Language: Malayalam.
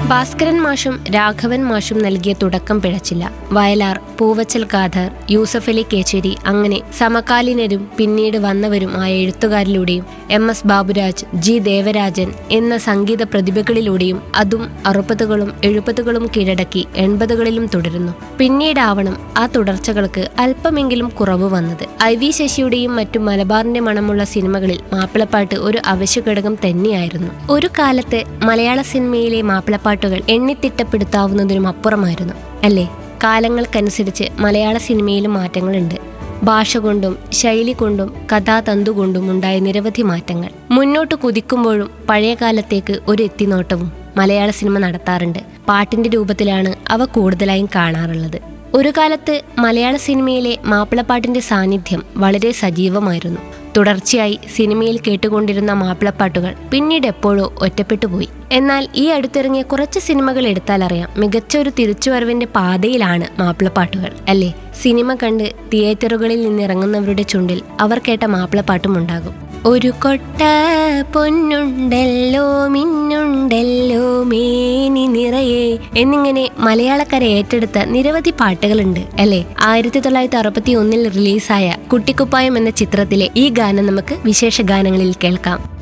ഭാസ്കരൻ മാഷും രാഘവൻ മാഷും നൽകിയ തുടക്കം പിഴച്ചില്ല വയലാർ പൂവച്ചൽ ഖാദർ യൂസഫ് അലി കേച്ചേരി അങ്ങനെ സമകാലീനരും പിന്നീട് വന്നവരും ആയ എഴുത്തുകാരിലൂടെയും M S Baburaj G Devarajan എന്ന സംഗീത പ്രതിഭകളിലൂടെയും അതും അറുപതുകളും എഴുപതുകളും കീഴടക്കി എൺപതുകളിലും തുടരുന്നു പിന്നീടാവണം ആ തുടർച്ചകൾക്ക് അല്പമെങ്കിലും കുറവ് വന്നത് ഐ വി ശശിയുടെയും മറ്റു മലബാറിന്റെ മണമുള്ള സിനിമകളിൽ മാപ്പിളപ്പാട്ട് ഒരു അവശ്യ ഘടകം തന്നെയായിരുന്നു ഒരു കാലത്ത് മലയാള സിനിമയിലെ മാപ്പിളപ്പാട്ടുകൾ എണ്ണിത്തിട്ടപ്പെടുത്താവുന്നതിനും അപ്പുറമായിരുന്നു അല്ലേ കാലങ്ങൾക്കനുസരിച്ച് മലയാള സിനിമയിലും മാറ്റങ്ങളുണ്ട് ഭാഷ കൊണ്ടും ശൈലി കൊണ്ടും കഥാതന്തു കൊണ്ടും ഉണ്ടായ നിരവധി മാറ്റങ്ങൾ മുന്നോട്ട് കുതിക്കുമ്പോഴും പഴയ കാലത്തേക്ക് ഒരു എത്തിനോട്ടവും മലയാള സിനിമ നടത്താറുണ്ട് പാട്ടിന്റെ രൂപത്തിലാണ് അവ കൂടുതലായും കാണാറുള്ളത് ഒരു കാലത്ത് മലയാള സിനിമയിലെ മാപ്പിളപ്പാട്ടിന്റെ സാന്നിധ്യം വളരെ സജീവമായിരുന്നു തുടർച്ചയായി സിനിമയിൽ കേട്ടുകൊണ്ടിരുന്ന മാപ്പിളപ്പാട്ടുകൾ പിന്നീട് എപ്പോഴോ ഒറ്റപ്പെട്ടു പോയി എന്നാൽ ഈ അടുത്തിറങ്ങിയ കുറച്ച് സിനിമകൾ എടുത്താൽ അറിയാം മികച്ച ഒരു തിരിച്ചുവരവിന്റെ പാതയിലാണ് മാപ്പിളപ്പാട്ടുകൾ അല്ലേ സിനിമ കണ്ട് തിയേറ്ററുകളിൽ നിന്നിറങ്ങുന്നവരുടെ ചുണ്ടിൽ അവർ കേട്ട മാപ്പിളപ്പാട്ടും ഉണ്ടാകും ഒരു കൊട്ട പൊന്നുണ്ടല്ലോ മിന്നുണ്ടല്ലോ മേനി നിറയെ എന്നിങ്ങനെ മലയാളക്കര ഏറ്റെടുത്ത നിരവധി പാട്ടുകളുണ്ട് അല്ലെ ആയിരത്തി തൊള്ളായിരത്തി അറുപത്തി ഒന്നിൽ റിലീസായ കുട്ടിക്കുപ്പായം എന്ന ചിത്രത്തിലെ ഈ ഗാനം നമുക്ക് വിശേഷ ഗാനങ്ങളിൽ കേൾക്കാം